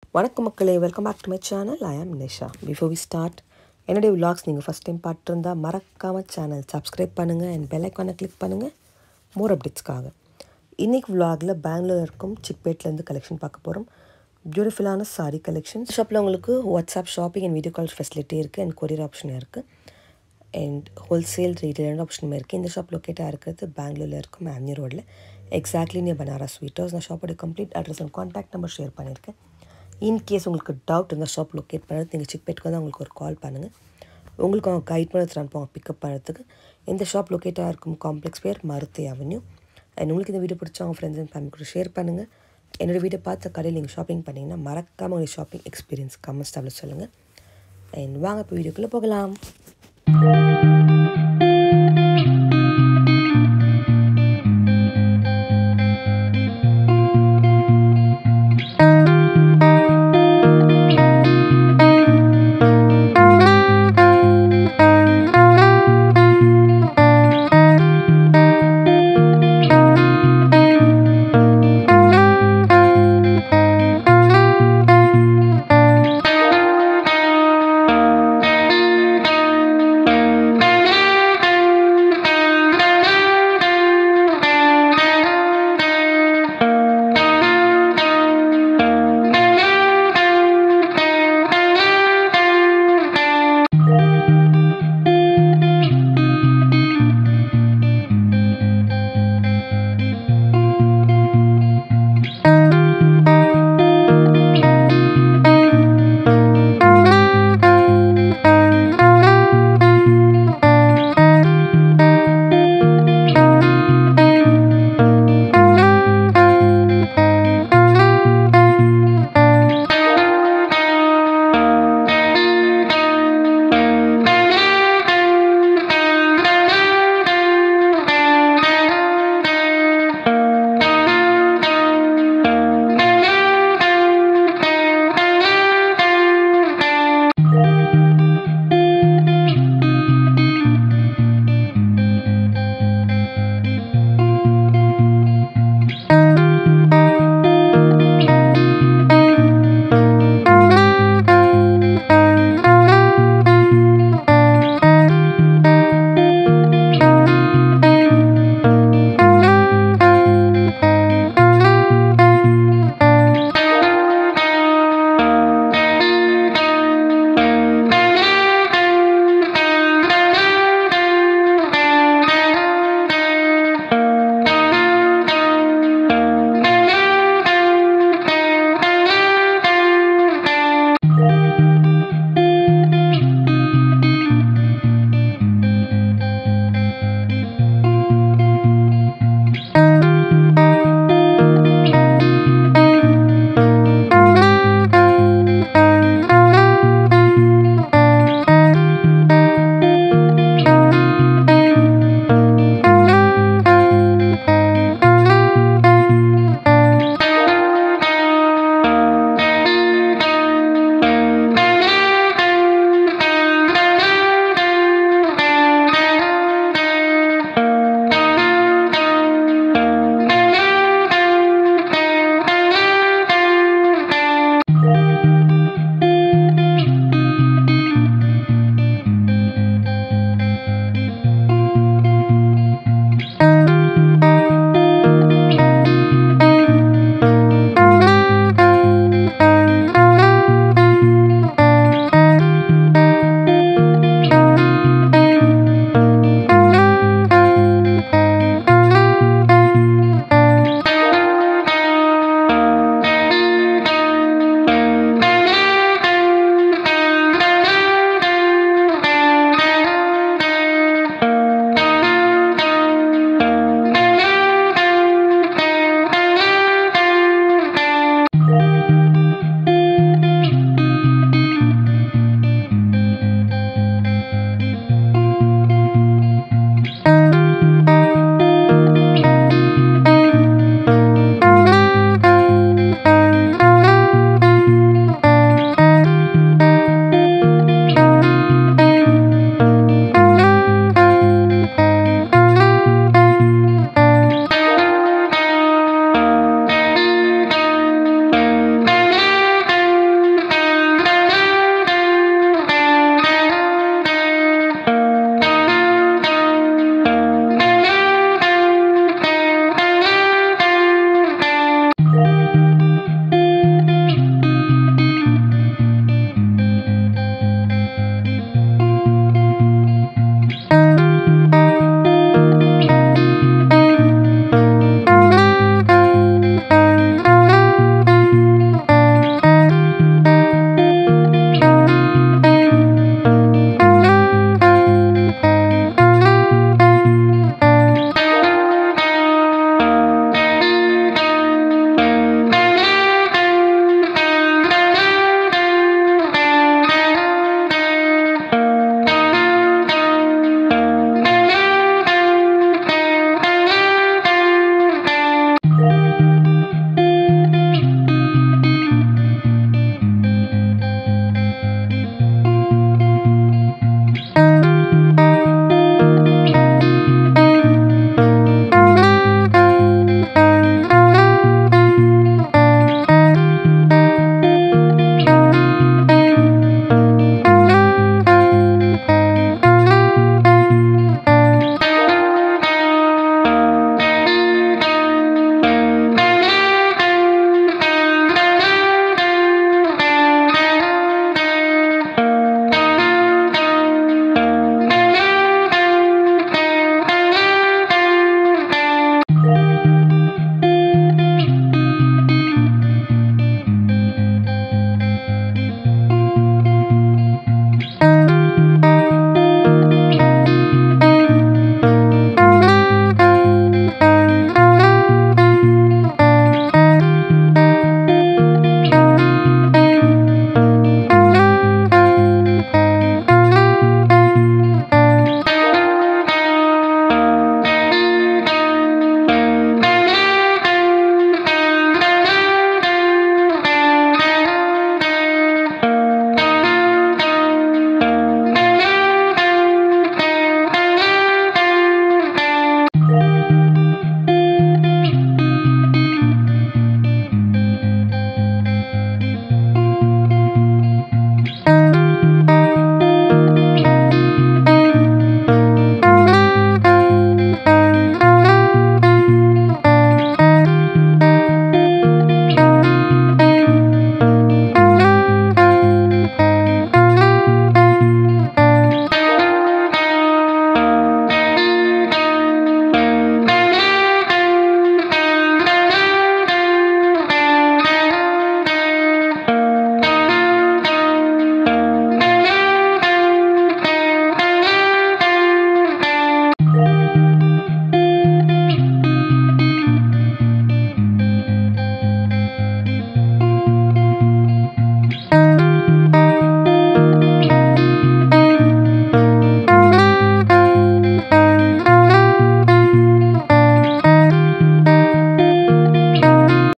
வணக்கம் மக்களே welcome back to my channel I am Nisha before we start என்னுடைய vlogs நீங்கள் ஃபஸ்ட் டைம் பார்த்துருந்தா மறக்காமல் சேனல் சப்ஸ்கிரைப் பண்ணுங்கள் அண்ட் பெல் ஐக்கானை கிளிக் பண்ணுங்கள் மோர் அப்டேட்ஸ்க்காக இன்றைக்கி விலாகில் பெங்களூர் இருக்கும் சிக்பேட்லேருந்து கலெக்ஷன் பார்க்க போகிறோம் பியூட்டிஃபுல்லான சாரி கலெக்ஷன் ஷாப்பில் உங்களுக்கு WhatsApp shopping and video call facility இருக்குது அண்ட் கொரியர் ஆப்ஷன் இருக்குது அண்ட் ஹோல்சேல் ரீட்டைல் ரெண்டு ஆப்ஷனுமே இருக்குது இந்த ஷாப் லொக்கேட்டாக இருக்கிறது பெங்களூரில் இருக்கும் ஆம்னி ரோடில் exactly near Banaras sweet house நான் ஷாப்போட complete address and contact number share பண்ணியிருக்கேன் இன்கேஸ் உங்களுக்கு டவுட் இருந்தால் ஷாப் லொக்கேட் பண்ணுறது நீங்கள் சிக்பேட்டுக்கு வந்து அவங்களுக்கு ஒரு கால் பண்ணுங்கள் உங்களுக்கு அவங்க கைட் பண்ணி அனுப்புவாங்க பிக்கப் பண்ணுறதுக்கு இந்த ஷாப் லொக்கேட்டாக இருக்கும் காம்ப்ளெக்ஸ் பேர் மருத்தி அவென்யூ அண்ட் உங்களுக்கு இந்த வீடியோ பிடிச்சா அவங்க ஃப்ரெண்ட்ஸ் அண்ட் ஃபேமிலி கூட ஷேர் பண்ணுங்கள் என்னோடய வீடியோ பார்த்த கடையில் நீங்கள் ஷாப்பிங் பண்ணிங்கன்னா மறக்காமல் உங்கள் ஷாப்பிங் எக்ஸ்பீரியன்ஸ் கமெண்ட்ஸ் டேபிள் சொல்லுங்கள் அண்ட் வாங்க இப்போ வீடியோக்குள்ளே போகலாம்